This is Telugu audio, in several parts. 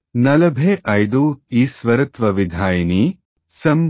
నలభై ఐదు ఈశ్వరత్వ విధాయిని సం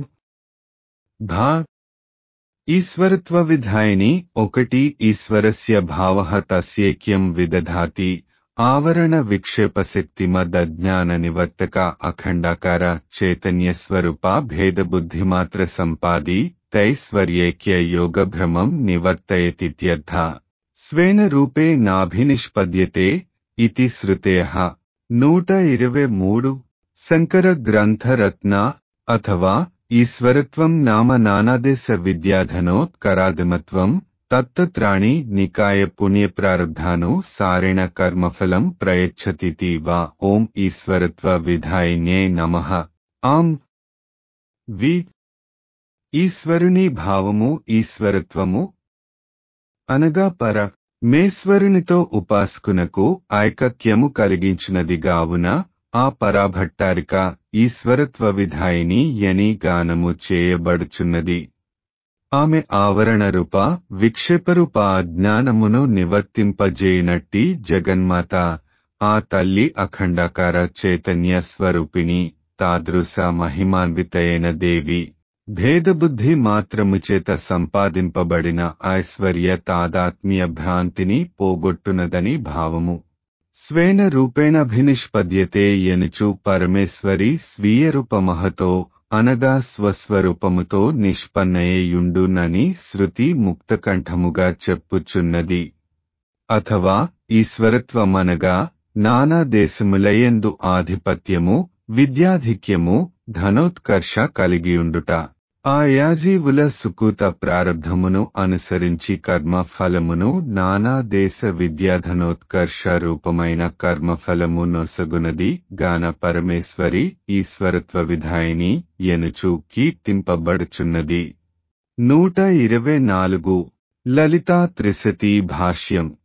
భా ఈశ్వరత్వ విధాయిని ఒకటి ఈశ్వరస్య భావ తస్యేక్యం విదధాతి ఆవరణ విక్షేపశక్తిమదజ్ఞాన నివర్తక అఖండాకార చైతన్యస్వరూప భేదబుద్ధిమాత్ర సంపాది తైశ్వర్యేక్య యోగభ్రమం నివర్తయతిత్యర్థ స్వేన రూపే నాభినిష్పద్యతే ఇతి శ్రుతేః నూట ఇరవై మూడు శంకర గ్రంథరత్న అథవా ఈశ్వరత్వం నామ నానాదేశ విద్యాధనోత్కరాదిమత్వం తత్తత్రాణి నికాయ పుణ్యప్రారబ్ధాను సారేణ కర్మఫలం ప్రయచ్చతితి వా ఓం ఈశ్వరత్వ విధాయిన్యే నమః ఆం వి ఈశ్వరుని భావము ఈశ్వరత్వము అనగా పర మేశ్వరునితో ఉపాసకునకు ఐకక్యము కలిగించినది గావున ఆ పరాభట్టారిక ఈశ్వరత్వ విధాయిని యని గానము చేయబడుచున్నది ఆమె ఆవరణ రూప విక్షేపరూప అజ్ఞానమును నివర్తింపజేయనట్టి జగన్మాత ఆ తల్లి అఖండాకార చైతన్య స్వరూపిణి తాదృశ మహిమాన్వితయైన దేవి భేదబుద్ధి మాత్రము చేత సంపాదింపబడిన ఐశ్వర్య తాదాత్మ్య భ్రాంతిని పోగొట్టునదని భావము స్వేన రూపేణభినిష్పద్యతే ఎనుచు పరమేశ్వరి స్వీయ రూపమహతో అనగా స్వస్వరూపముతో నిష్పన్నయేయుండునని శృతి ముక్తకంఠముగా చెప్పుచున్నది అథవా ఈశ్వరత్వమనగా నానా దేశములయందు ఆధిపత్యము విద్యాధిక్యము ధనోత్కర్ష కలిగియుండుట ఆ యాజీవుల సుకూత ప్రారబ్ధమును అనుసరించి కర్మ ఫలమును నానా దేశ విద్యాధనోత్కర్ష రూపమైన కర్మఫలము నొసగునది గాన పరమేశ్వరి ఈశ్వరత్వ విధాయిని ఎనుచు కీర్తింపబడుచున్నది నూట ఇరవై నాలుగు లలితా త్రిశతి భాష్యం